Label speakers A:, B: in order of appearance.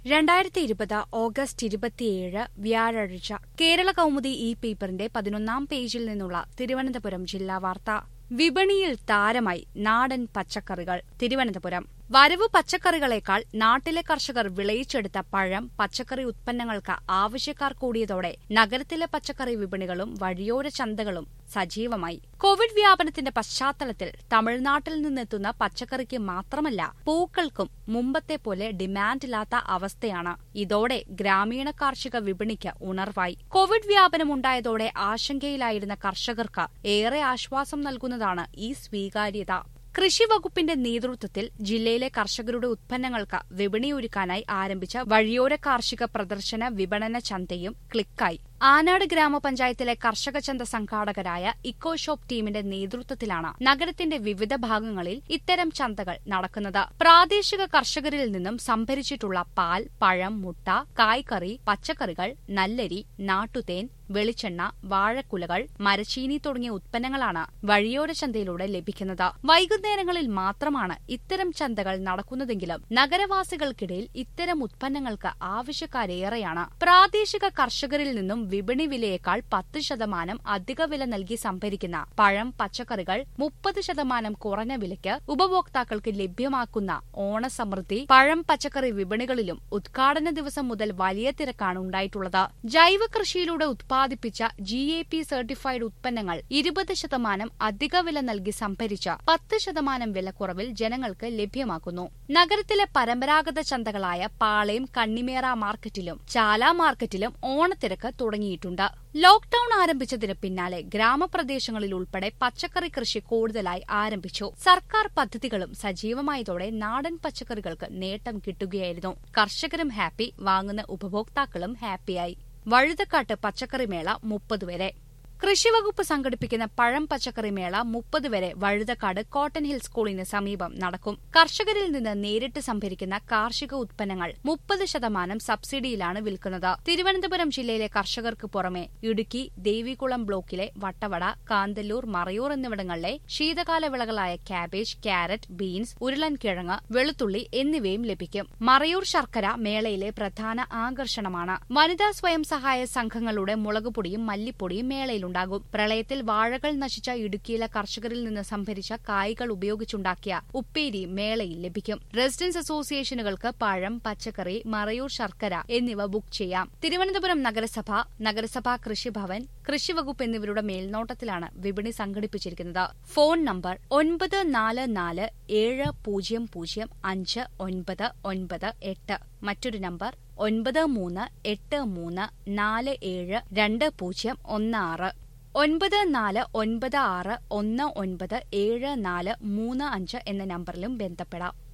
A: രണ്ടായിരത്തി ഇരുപത് ഓഗസ്റ്റ് ഇരുപത്തിയേഴ് വ്യാഴാഴ്ച കേരള കൗമുദി ഈ പേപ്പറിന്റെ പതിനൊന്നാം പേജിൽ നിന്നുള്ള തിരുവനന്തപുരം ജില്ലാ വാർത്ത വിപണിയിൽ താരമായി നാടൻ പച്ചക്കറികൾ തിരുവനന്തപുരം വരവ് പച്ചക്കറികളെക്കാൾ നാട്ടിലെ കർഷകർ വിളയിച്ചെടുത്ത പഴം പച്ചക്കറി ഉത്പന്നങ്ങൾക്ക് ആവശ്യക്കാർ കൂടിയതോടെ നഗരത്തിലെ പച്ചക്കറി വിപണികളും വഴിയോര ചന്തകളും സജീവമായി കോവിഡ് വ്യാപനത്തിന്റെ പശ്ചാത്തലത്തിൽ തമിഴ്നാട്ടിൽ നിന്നെത്തുന്ന പച്ചക്കറിക്ക് മാത്രമല്ല പൂക്കൾക്കും മുമ്പത്തെ പോലെ ഡിമാൻഡില്ലാത്ത അവസ്ഥയാണ് ഇതോടെ ഗ്രാമീണ കാർഷിക വിപണിക്ക് ഉണർവായി കോവിഡ് വ്യാപനമുണ്ടായതോടെ ആശങ്കയിലായിരുന്ന കർഷകർക്ക് ഏറെ ആശ്വാസം നൽകുന്നതാണ് ഈ സ്വീകാര്യത കൃഷി വകുപ്പിന്റെ നേതൃത്വത്തിൽ ജില്ലയിലെ കർഷകരുടെ ഉത്പന്നങ്ങൾക്ക് വിപണിയൊരുക്കാനായി ആരംഭിച്ച വഴിയോര കാർഷിക പ്രദർശന വിപണന ചന്തയും ക്ലിക്കായി ആനാട് ഗ്രാമപഞ്ചായത്തിലെ കർഷക ചന്ത സംഘാടകരായ ഇക്കോ ഷോപ്പ് ടീമിന്റെ നേതൃത്വത്തിലാണ് നഗരത്തിന്റെ വിവിധ ഭാഗങ്ങളിൽ ഇത്തരം ചന്തകൾ നടക്കുന്നത് പ്രാദേശിക കർഷകരിൽ നിന്നും സംഭരിച്ചിട്ടുള്ള പാൽ പഴം മുട്ട കായ്കറി പച്ചക്കറികൾ നല്ലരി നാട്ടുതേൻ വെളിച്ചെണ്ണ വാഴക്കുലകൾ മരച്ചീനി തുടങ്ങിയ ഉത്പന്നങ്ങളാണ് വഴിയോര ചന്തയിലൂടെ ലഭിക്കുന്നത് വൈകുന്നേരങ്ങളിൽ മാത്രമാണ് ഇത്തരം ചന്തകൾ നടക്കുന്നതെങ്കിലും നഗരവാസികൾക്കിടയിൽ ഇത്തരം ഉത്പന്നങ്ങൾക്ക് ആവശ്യക്കാരേറെയാണ് പ്രാദേശിക കർഷകരിൽ നിന്നും വിപണി വിലയേക്കാൾ പത്ത് ശതമാനം അധിക വില നൽകി സംഭരിക്കുന്ന പഴം പച്ചക്കറികൾ മുപ്പത് ശതമാനം കുറഞ്ഞ വിലയ്ക്ക് ഉപഭോക്താക്കൾക്ക് ലഭ്യമാക്കുന്ന ഓണസമൃദ്ധി പഴം പച്ചക്കറി വിപണികളിലും ഉദ്ഘാടന ദിവസം മുതൽ വലിയ തിരക്കാണ് ഉണ്ടായിട്ടുള്ളത് ജൈവ കൃഷിയിലൂടെ ഉത്പാദിപ്പിച്ച ജി എ പി സർട്ടിഫൈഡ് ഉത്പന്നങ്ങൾ ഇരുപത് ശതമാനം അധിക വില നൽകി സംഭരിച്ച പത്ത് ശതമാനം വിലക്കുറവിൽ ജനങ്ങൾക്ക് ലഭ്യമാക്കുന്നു നഗരത്തിലെ പരമ്പരാഗത ചന്തകളായ പാളയം കണ്ണിമേറ മാർക്കറ്റിലും ചാല മാർക്കറ്റിലും ഓണത്തിരക്ക് തുടങ്ങിയിട്ടുണ്ട് ലോക്ഡൌൺ ആരംഭിച്ചതിന് പിന്നാലെ ഗ്രാമപ്രദേശങ്ങളിൽ ഉൾപ്പെടെ പച്ചക്കറി കൃഷി കൂടുതലായി ആരംഭിച്ചു സർക്കാർ പദ്ധതികളും സജീവമായതോടെ നാടൻ പച്ചക്കറികൾക്ക് നേട്ടം കിട്ടുകയായിരുന്നു കർഷകരും ഹാപ്പി വാങ്ങുന്ന ഉപഭോക്താക്കളും ഹാപ്പിയായി വഴുതക്കാട്ട് പച്ചക്കറി മേള മുപ്പത് വരെ കൃഷിവകുപ്പ് സംഘടിപ്പിക്കുന്ന പഴം പച്ചക്കറി മേള മുപ്പത് വരെ വഴുതക്കാട് കോട്ടൺ ഹിൽ സ്കൂളിന് സമീപം നടക്കും കർഷകരിൽ നിന്ന് നേരിട്ട് സംഭരിക്കുന്ന കാർഷിക ഉത്പന്നങ്ങൾ മുപ്പത് ശതമാനം സബ്സിഡിയിലാണ് വിൽക്കുന്നത് തിരുവനന്തപുരം ജില്ലയിലെ കർഷകർക്ക് പുറമെ ഇടുക്കി ദേവികുളം ബ്ലോക്കിലെ വട്ടവട കാന്തല്ലൂർ മറയൂർ എന്നിവിടങ്ങളിലെ ശീതകാല വിളകളായ കാബേജ് ക്യാരറ്റ് ബീൻസ് ഉരുളൻകിഴങ്ങ് വെളുത്തുള്ളി എന്നിവയും ലഭിക്കും മറയൂർ ശർക്കര മേളയിലെ പ്രധാന ആകർഷണമാണ് വനിതാ സ്വയം സഹായ സംഘങ്ങളുടെ മുളകുപൊടിയും മല്ലിപ്പൊടിയും മേളയിലുണ്ട് ഉണ്ടാകും പ്രളയത്തിൽ വാഴകൾ നശിച്ച ഇടുക്കിയിലെ കർഷകരിൽ നിന്ന് സംഭരിച്ച കായ്കൾ ഉപയോഗിച്ചുണ്ടാക്കിയ ഉപ്പേരി മേളയിൽ ലഭിക്കും റെസിഡൻസ് അസോസിയേഷനുകൾക്ക് പഴം പച്ചക്കറി മറയൂർ ശർക്കര എന്നിവ ബുക്ക് ചെയ്യാം തിരുവനന്തപുരം നഗരസഭ നഗരസഭാ കൃഷിഭവൻ കൃഷിവകുപ്പ് എന്നിവരുടെ മേൽനോട്ടത്തിലാണ് വിപണി സംഘടിപ്പിച്ചിരിക്കുന്നത് ഫോൺ നമ്പർ ഒൻപത് നാല് നാല് ഏഴ് പൂജ്യം പൂജ്യം അഞ്ച് ഒൻപത് ഒൻപത് എട്ട് മറ്റൊരു നമ്പർ ഒൻപത് മൂന്ന് എട്ട് മൂന്ന് നാല് ഏഴ് രണ്ട് പൂജ്യം ഒന്ന് ആറ് ഒൻപത് നാല് ഒൻപത് ആറ് ഒന്ന് ഒൻപത് ഏഴ് നാല് മൂന്ന് അഞ്ച് എന്ന നമ്പറിലും ബന്ധപ്പെടാം